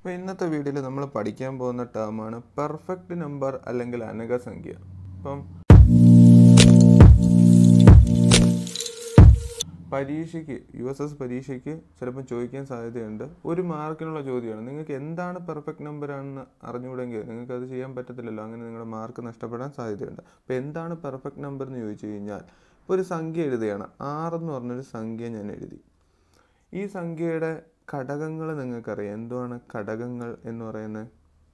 അപ്പോൾ ഇന്നത്തെ വീഡിയോയിൽ നമ്മൾ പഠിക്കാൻ പോകുന്ന ടേമാണ് പെർഫെക്റ്റ് നമ്പർ അല്ലെങ്കിൽ അനകസംഖ്യ അപ്പം പരീക്ഷയ്ക്ക് യു എസ് എസ് പരീക്ഷയ്ക്ക് ചിലപ്പോൾ ചോദിക്കാൻ സാധ്യതയുണ്ട് ഒരു മാർക്കിനുള്ള ചോദ്യമാണ് നിങ്ങൾക്ക് എന്താണ് പെർഫെക്റ്റ് നമ്പർ ആണെന്ന് അറിഞ്ഞുകൂടെങ്കിൽ നിങ്ങൾക്ക് അത് ചെയ്യാൻ പറ്റത്തില്ലല്ലോ അങ്ങനെ നിങ്ങളുടെ മാർക്ക് നഷ്ടപ്പെടാൻ സാധ്യതയുണ്ട് അപ്പോൾ എന്താണ് പെർഫെക്റ്റ് നമ്പർ എന്ന് ചോദിച്ചു കഴിഞ്ഞാൽ ഇപ്പോൾ ഒരു സംഖ്യ എഴുതുകയാണ് ആറെന്ന് പറഞ്ഞൊരു സംഖ്യ ഞാൻ എഴുതി ഈ സംഖ്യയുടെ ഘടകങ്ങൾ നിങ്ങൾക്കറിയാം എന്തുവാണ് ഘടകങ്ങൾ എന്ന് പറയുന്നത്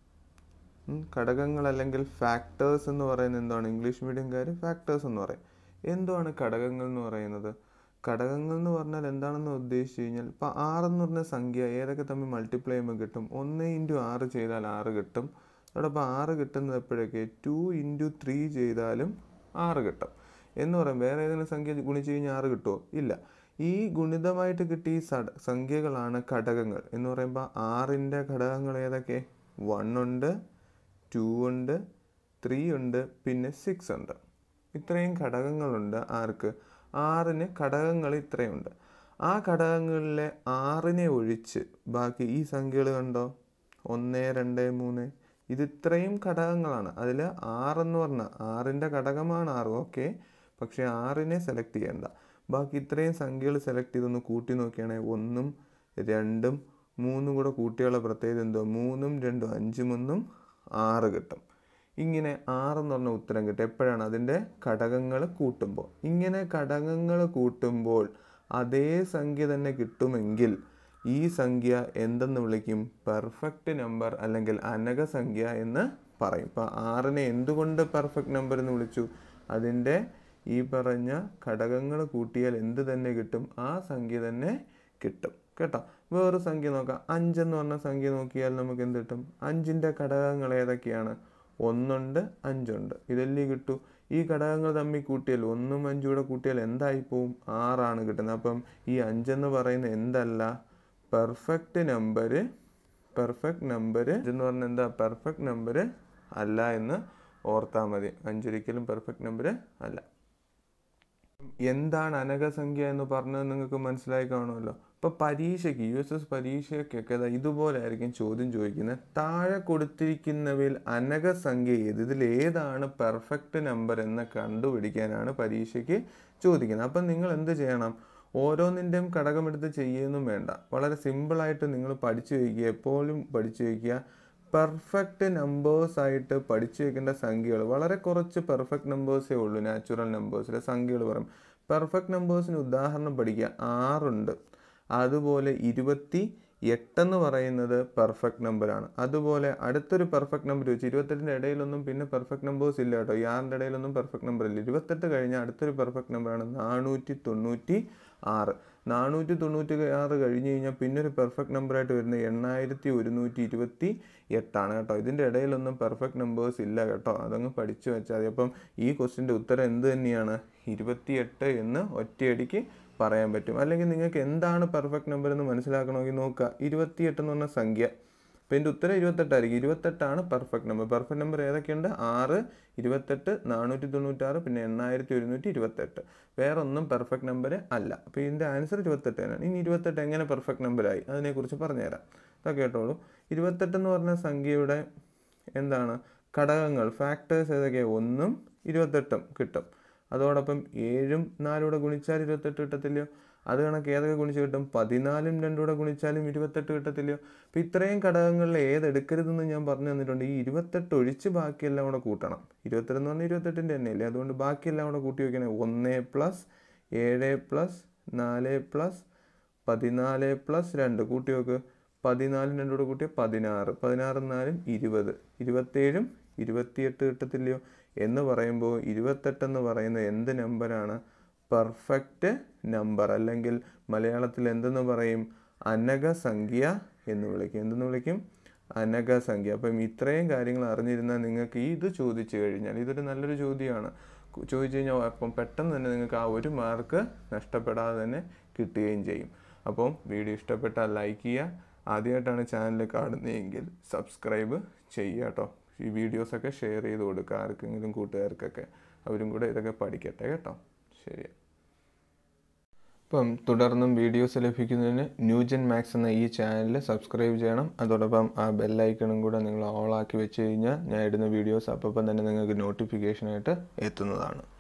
ഉം, ഘടകങ്ങൾ അല്ലെങ്കിൽ ഫാക്ടേഴ്സ് എന്ന് പറയുന്നത് എന്താണ് ഇംഗ്ലീഷ് മീഡിയംകാർ ഫാക്ടേഴ്സ് എന്ന് പറയും എന്തുവാണ് ഘടകങ്ങൾ എന്ന് പറയുന്നത് ഘടകങ്ങൾ എന്ന് പറഞ്ഞാൽ എന്താണെന്ന് ഉദ്ദേശിച്ച് കഴിഞ്ഞാൽ ഇപ്പോൾ ആറെന്ന് പറഞ്ഞ സംഖ്യ ഏതൊക്കെ തമ്മിൽ മൾട്ടിപ്ലൈ ചെയ്യുമ്പോൾ കിട്ടും ഒന്ന് ഇൻറ്റു ആറ് ചെയ്താൽ ആറ് കിട്ടും അതോടൊപ്പം ആറ് കിട്ടുന്നത് എപ്പോഴൊക്കെ ടു ഇൻറ്റു ത്രീ ചെയ്താലും ആറ് കിട്ടും എന്ന് പറയും വേറെ ഏതെങ്കിലും സംഖ്യ ഗുണിച്ച് കഴിഞ്ഞാൽ ആറ് കിട്ടുമോ ഇല്ല ഈ ഗുണിതമായിട്ട് കിട്ടിയ ഈ സട സംഖ്യകളാണ് ഘടകങ്ങൾ എന്ന് പറയുമ്പോൾ ആറിൻ്റെ ഘടകങ്ങൾ ഏതൊക്കെ വൺ ഉണ്ട് ടു ഉണ്ട് ത്രീ ഉണ്ട് പിന്നെ സിക്സ് ഉണ്ട് ഇത്രയും ഘടകങ്ങളുണ്ട് ആർക്ക് ആറിന് ഘടകങ്ങൾ ഇത്രയുണ്ട് ആ ഘടകങ്ങളിലെ ആറിനെ ഒഴിച്ച് ബാക്കി ഈ സംഖ്യകൾ കണ്ടോ ഒന്ന് രണ്ട് മൂന്ന് ഇത് ഇത്രയും ഘടകങ്ങളാണ് അതിൽ ആറെന്ന് പറഞ്ഞാൽ ആറിൻ്റെ ഘടകമാണ് ആറ് ഓക്കെ പക്ഷേ ആറിനെ സെലക്ട് ചെയ്യേണ്ട ബാക്കി ഇത്രയും സംഖ്യകൾ സെലക്ട് ചെയ്തൊന്ന് കൂട്ടി നോക്കുകയാണെങ്കിൽ ഒന്നും രണ്ടും മൂന്നും കൂടെ കൂട്ടിയുള്ള പ്രത്യേകത എന്തോ മൂന്നും രണ്ടും അഞ്ചും ഒന്നും ആറ് കിട്ടും ഇങ്ങനെ ആറെന്ന് പറഞ്ഞ ഉത്തരം കിട്ടും എപ്പോഴാണ് അതിൻ്റെ ഘടകങ്ങൾ കൂട്ടുമ്പോൾ ഇങ്ങനെ ഘടകങ്ങൾ കൂട്ടുമ്പോൾ അതേ സംഖ്യ തന്നെ കിട്ടുമെങ്കിൽ ഈ സംഖ്യ എന്തെന്ന് വിളിക്കും പെർഫെക്റ്റ് നമ്പർ അല്ലെങ്കിൽ അനകസംഖ്യ എന്ന് പറയും ഇപ്പോൾ ആറിനെ എന്തുകൊണ്ട് പെർഫെക്റ്റ് നമ്പർ എന്ന് വിളിച്ചു അതിൻ്റെ ഈ പറഞ്ഞ ഘടകങ്ങൾ കൂട്ടിയാൽ എന്ത് തന്നെ കിട്ടും ആ സംഖ്യ തന്നെ കിട്ടും കേട്ടോ വേറൊരു സംഖ്യ നോക്കാം അഞ്ചെന്ന് പറഞ്ഞ സംഖ്യ നോക്കിയാൽ നമുക്ക് എന്ത് കിട്ടും അഞ്ചിൻ്റെ ഘടകങ്ങൾ ഏതൊക്കെയാണ് ഒന്നുണ്ട് അഞ്ചുണ്ട് ഇതല്ലേ കിട്ടൂ ഈ ഘടകങ്ങൾ തമ്മിൽ കൂട്ടിയാൽ ഒന്നും അഞ്ചും കൂടെ കൂട്ടിയാൽ എന്തായി പോവും ആറാണ് കിട്ടുന്നത് അപ്പം ഈ അഞ്ചെന്ന് പറയുന്നത് എന്തല്ല പെർഫെക്റ്റ് നമ്പർ പെർഫെക്റ്റ് നമ്പർ എന്ന് പറഞ്ഞാൽ എന്താ പെർഫെക്റ്റ് നമ്പർ അല്ല എന്ന് ഓർത്താൽ മതി അഞ്ചൊരിക്കലും പെർഫെക്റ്റ് നമ്പർ അല്ല എന്താണ് അനകസംഖ്യ എന്ന് പറഞ്ഞത് നിങ്ങൾക്ക് മനസ്സിലായി കാണുമല്ലോ ഇപ്പോൾ പരീക്ഷയ്ക്ക് യു എസ് എസ് പരീക്ഷയ്ക്കൊക്കെ ദാ ഇതുപോലെ ആയിരിക്കും ചോദ്യം ചോദിക്കുന്നത് താഴെ കൊടുത്തിരിക്കുന്നവയിൽ അനകസംഖ്യ ഏത് ഇതിൽ ഏതാണ് പെർഫെക്റ്റ് നമ്പർ എന്ന് കണ്ടുപിടിക്കാനാണ് പരീക്ഷയ്ക്ക് ചോദിക്കുന്നത് അപ്പം നിങ്ങൾ എന്ത് ചെയ്യണം ഓരോന്നിൻ്റെയും ഘടകമെടുത്ത് ചെയ്യുകയൊന്നും വേണ്ട വളരെ സിമ്പിളായിട്ട് നിങ്ങൾ പഠിച്ചു വയ്ക്കുക എപ്പോഴും പഠിച്ചു വയ്ക്കുക പെർഫെക്റ്റ് നമ്പേഴ്സ് ആയിട്ട് പഠിച്ചു വെക്കേണ്ട സംഖ്യകൾ വളരെ കുറച്ച് പെർഫെക്റ്റ് നമ്പേഴ്സേ ഉള്ളൂ നാച്ചുറൽ നമ്പേഴ്സിലെ സംഖ്യകൾ പറയും പെർഫെക്റ്റ് നമ്പേഴ്സിന് ഉദാഹരണം പഠിക്കുക ആറുണ്ട് അതുപോലെ ഇരുപത്തി എട്ടെന്ന് പറയുന്നത് പെർഫെക്റ്റ് നമ്പറാണ് അതുപോലെ അടുത്തൊരു പെർഫെക്റ്റ് നമ്പർ വെച്ച് ഇരുപത്തെട്ടിൻ്റെ ഇടയിലൊന്നും പിന്നെ പെർഫെക്റ്റ് നമ്പേഴ്സ് ഇല്ല കേട്ടോ ഈ ആറിൻ്റെ ഇടയിലൊന്നും പെർഫെക്റ്റ് നമ്പർ ഇല്ല ഇരുപത്തെട്ട് കഴിഞ്ഞാൽ അടുത്തൊരു പെർഫെക്റ്റ് നമ്പറാണ് നാനൂറ്റി തൊണ്ണൂറ്റി ആറ് നാനൂറ്റി തൊണ്ണൂറ്റി ആറ് കഴിഞ്ഞ് കഴിഞ്ഞാൽ പിന്നെ ഒരു പെർഫെക്റ്റ് നമ്പറായിട്ട് വരുന്നത് എണ്ണായിരത്തി ഒരുന്നൂറ്റി ഇരുപത്തി എട്ടാണ് കേട്ടോ ഇതിൻ്റെ ഇടയിലൊന്നും പെർഫെക്റ്റ് നമ്പേഴ്സ് ഇല്ല കേട്ടോ അതങ്ങ് പഠിച്ചു വെച്ചാൽ മതി അപ്പം ഈ ക്വസ്റ്റിൻ്റെ ഉത്തരം എന്ത് തന്നെയാണ് ഇരുപത്തിയെട്ട് എന്ന് ഒറ്റയടിക്ക് പറയാൻ പറ്റും അല്ലെങ്കിൽ നിങ്ങൾക്ക് എന്താണ് പെർഫെക്റ്റ് നമ്പർ എന്ന് മനസ്സിലാക്കണമെങ്കിൽ നോക്കുക ഇരുപത്തിയെട്ട് എന്ന് പറഞ്ഞ സംഖ്യ അപ്പോൾ എൻ്റെ ഉത്തരം ഇരുപത്തെട്ടായിരിക്കും ഇരുപത്തെട്ടാണ് പെർഫെക്റ്റ് നമ്പർ പെർഫെക്റ്റ് നമ്പർ ഏതൊക്കെയുണ്ട് ആറ് ഇരുപത്തെട്ട് നാനൂറ്റി തൊണ്ണൂറ്റാറ് പിന്നെ എണ്ണായിരത്തി ഒരുന്നൂറ്റി ഇരുപത്തെട്ട് വേറെ ഒന്നും പെർഫെക്റ്റ് നമ്പർ അല്ല അപ്പോൾ ഇതിൻ്റെ ആൻസർ ഇരുപത്തെട്ട് തന്നെയാണ് ഇനി ഇരുപത്തെട്ട് എങ്ങനെ പെർഫെക്റ്റ് നമ്പറായി അതിനെക്കുറിച്ച് പറഞ്ഞുതരാം ഇതൊക്കെ കേട്ടോളൂ ഇരുപത്തെട്ട് എന്ന് പറഞ്ഞ സംഖ്യയുടെ എന്താണ് ഘടകങ്ങൾ ഫാക്ടേഴ്സ് ഏതൊക്കെയാണ് ഒന്നും ഇരുപത്തെട്ടും കിട്ടും അതോടൊപ്പം ഏഴും നാലൂടെ ഗുണിച്ചാൽ ഇരുപത്തെട്ട് കിട്ടത്തില്ലയോ അത് കണക്ക് ഏതൊക്കെ ഗുണിച്ച് കിട്ടും പതിനാലും രണ്ടൂടെ ഗുണിച്ചാലും ഇരുപത്തെട്ട് കിട്ടത്തില്ലയോ അപ്പോൾ ഇത്രയും ഘടകങ്ങളിൽ ഏതെടുക്കരുതെന്ന് ഞാൻ പറഞ്ഞു തന്നിട്ടുണ്ട് ഈ ഇരുപത്തെട്ട് ഒഴിച്ച് ബാക്കിയെല്ലാം കൂടെ കൂട്ടണം ഇരുപത്തെട്ട് എന്ന് പറഞ്ഞാൽ ഇരുപത്തെട്ടിൻ്റെ തന്നെയല്ലേ അതുകൊണ്ട് ബാക്കിയെല്ലാം കൂടെ കൂട്ടി വയ്ക്കണേ ഒന്ന് പ്ലസ് ഏഴ് പ്ലസ് നാല് പ്ലസ് പതിനാല് പ്ലസ് രണ്ട് കൂട്ടി വെക്ക് പതിനാലും രണ്ടും കൂടെ കൂട്ടിയ പതിനാറ് പതിനാറും നാലും ഇരുപത് ഇരുപത്തേഴും ഇരുപത്തിയെട്ട് കിട്ടത്തില്ലയോ എന്ന് പറയുമ്പോൾ ഇരുപത്തെട്ടെന്ന് പറയുന്നത് എന്ത് നമ്പറാണ് പെർഫെക്റ്റ് നമ്പർ അല്ലെങ്കിൽ മലയാളത്തിൽ എന്തെന്ന് പറയും അനകസംഖ്യ എന്ന് വിളിക്കും എന്തെന്ന് വിളിക്കും അനകസംഖ്യ അപ്പം ഇത്രയും കാര്യങ്ങൾ അറിഞ്ഞിരുന്നാൽ നിങ്ങൾക്ക് ഈ ഇത് ചോദിച്ചു കഴിഞ്ഞാൽ ഇതൊരു നല്ലൊരു ചോദ്യമാണ് കു- ചോദിച്ചു കഴിഞ്ഞാൽ അപ്പം പെട്ടെന്ന് തന്നെ നിങ്ങൾക്ക് ആ ഒരു മാർക്ക് നഷ്ടപ്പെടാതെ തന്നെ കിട്ടുകയും ചെയ്യും അപ്പം വീഡിയോ ഇഷ്ടപ്പെട്ടാൽ ലൈക്ക് ചെയ്യുക ആദ്യമായിട്ടാണ് ചാനൽ കാണുന്നതെങ്കിൽ സബ്സ്ക്രൈബ് ചെയ്യുക കേട്ടോ ഈ വീഡിയോസൊക്കെ ഷെയർ ചെയ്ത് കൊടുക്കുക ആർക്കെങ്കിലും കൂട്ടുകാർക്കൊക്കെ അവരും കൂടെ ഇതൊക്കെ പഠിക്കട്ടെ കേട്ടോ ശരി അപ്പം തുടർന്നും വീഡിയോസ് ലഭിക്കുന്നതിന് ന്യൂജൻ മാക്സ് എന്ന ഈ ചാനൽ സബ്സ്ക്രൈബ് ചെയ്യണം അതോടൊപ്പം ആ ബെല്ലൈക്കണും കൂടെ നിങ്ങൾ ഓളാക്കി വെച്ച് കഴിഞ്ഞാൽ ഞാൻ ഇടുന്ന വീഡിയോസ് അപ്പം തന്നെ നിങ്ങൾക്ക് നോട്ടിഫിക്കേഷനായിട്ട് എത്തുന്നതാണ്